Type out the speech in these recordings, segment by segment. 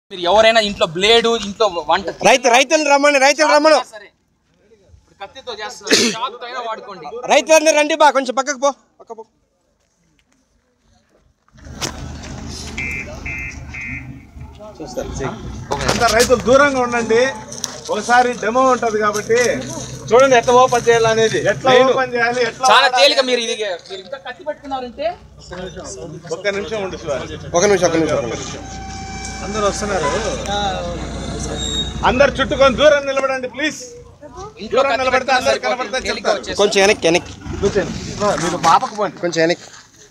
మీరు ఎవరైనా ఇంట్లో బ్లేడు ఇంట్లో వంట రైతు రైతులు రమ్మని రైతులు రమ్మను సరే ఇప్పుడు కత్తితో చేస్తున్నారు చాకుతో అయినా వాడుకోండి రైతులందరూ రండి బా కొంచెం పక్కకు పో పక్క పో అంతా రైతులు దూరంగా ఉండండి ఒకసారి డెమో ఉంటది కాబట్టి చూడండి ఎట్లా ఓపెన్ చేయాలనేది ఎట్లా ఓపెన్ చేయాలి ఎట్లా చాలా వాడాలి? తేలిక మీరు ఇది మీరు ఇంకా కత్తి పట్టుకున్నారంటే ఒక్క నిమిషం ఉండు శివాజీ. ఒక నిమిషం ఒక నిమిషం ఒక నిమిషం అందరు వస్తున్నారు అందరు చుట్టుకొని దూరం నిలబడండి ప్లీజ్ ఇంట్లో దూరం కత్తి నిలబడితే పెట్టుకున్నా అందరు సరిపోతుంది. కనబడితే తేలిక చెప్తారు. వచ్చేస్తుంది. కొంచెం వెనక్కి వెనక్కి మీరు పాపకు పోండి కొంచెం వెనక్కి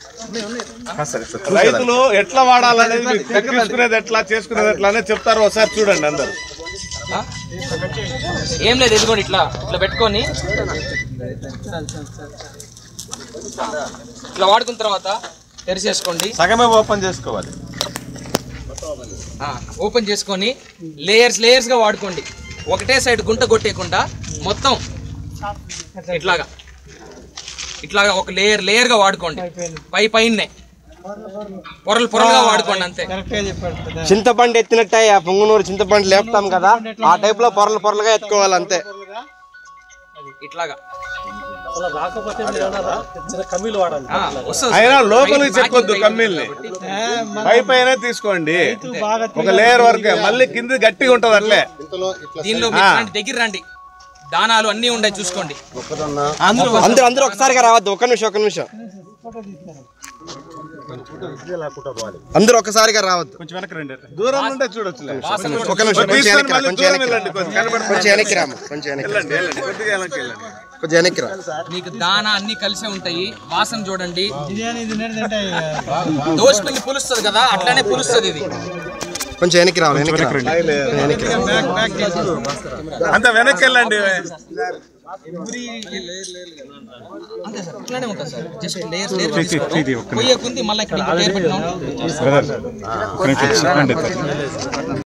రైతులు ఎట్లా వాడాలనేది మీకు తగ్గించుకునేది ఎట్లా చేసుకునేది ఎట్లా అనేది చెప్తారు ఒకసారి చూడండి అందరు ఆ? ఏం లేదు ఇదిగోండి ఇట్లా ఇట్లా పెట్టుకొని ఇట్లా వాడుకున్న తర్వాత తెరిచేసుకోండి సగమే ఓపెన్ చేసుకోవాలి ఆ, ఓపెన్ చేసుకొని లేయర్స్ లేయర్స్ గా వాడుకోండి ఒకటే సైడ్ గుంట కొట్టేయకుండా మొత్తం ఇట్లాగా ఇట్లాగా ఒక లేయర్ లేయర్ గా వాడుకోండి పై పైనే పొరలు పొరలుగా వాడుకోండి అంతే చింతపండు ఎత్తినట్టే ఆ పొంగునూరు చింతపండు లేపుతాం కదా ఆ టైప్ లో పొరలు పొరలుగా ఎత్తుకోవాలి అంతే ఇట్లాగా రాకపోతే మీరు అన్నారా చిన్న కమ్మీలు వాడాలి ఆ, వస్తుంది అయినా లోపలికి పై- చెప్పొద్దు packing కమ్మీల్ని కాబట్టి పై పైన తీసుకోండి ఒక లేయర్ వరకే మళ్ళీ కింద గట్టిగా ఉంటది అట్లే దీనిలో మీరు రండి, దగ్గర రండి దానాలు అన్నీ ఉన్నాయి చూసుకోండి అందరూ అందరూ ఒకసారిగా రావద్దు ఒక నిమిషం ఒక నిమిషం అందరూ ఒకసారిగా రావద్దు కొంచెం వెనక్కి రండి దూరం నుండే చూడొచ్చులే వాసన కూడా ఒక నిమిషం కొంచెం తీసుకొని వెనక్కి రా మళ్ళీ కొంచెం దూరం వెనక్కి రా వెళ్ళండి కొంచెం కనబడుతుంది కొంచెం వెనక్కి రాము కొంచెం వెనక్కి రా. వెళ్ళండి వెళ్ళండి కొద్దిగా వెనక్కి వెళ్ళండి కొంచెం వెనక్కి రా మీకు దానా అన్ని కలిసే ఉంటాయి వాసన చూడండి దోషపిండి పులుస్తుంది కదా అట్లానే పులుస్తుంది ఇది కొంచెం వెనక్కి రావాలి వెనక్కి రా అంత వెనక్కి వెళ్ళండి అంతే సార్ ఇట్లానే ఉంటుంది సార్ జస్ట్ లేయర్స్ లేయర్ పొయ్యకుంది మళ్ళీ ఇక్కడ ఇంకో లేయర్ పెట్టినాం